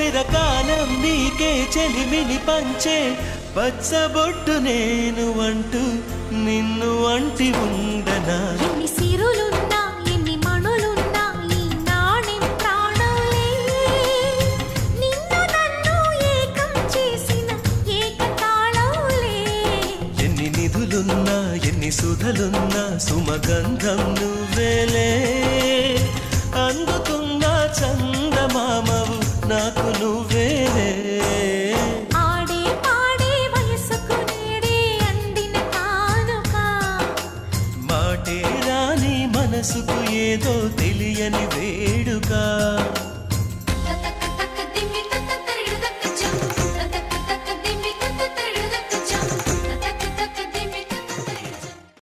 చిరకాలం నీకే చెలిమిని పంచే పచ్చబొట్టు నేను అంటూ నిన్ను అంటి ఉండనా ఎన్ని సిరులున్నా ఎన్ని మణులున్నా ఈ నాణెం ప్రాణాలే నిన్ను నన్ను ఏకం చేసిన ఏకతాళంలే ఎన్ని నిధులున్నా ఎన్ని సుధలున్నా సుమగంధం నువ్వేలే అందుకున్న చందమామవు నాకు నువ్వేలే ఆడే పాడే వయసుకు నేడే అందిన కానుక మాటే రాని మనసుకు ఏదో తెలియని వేడుక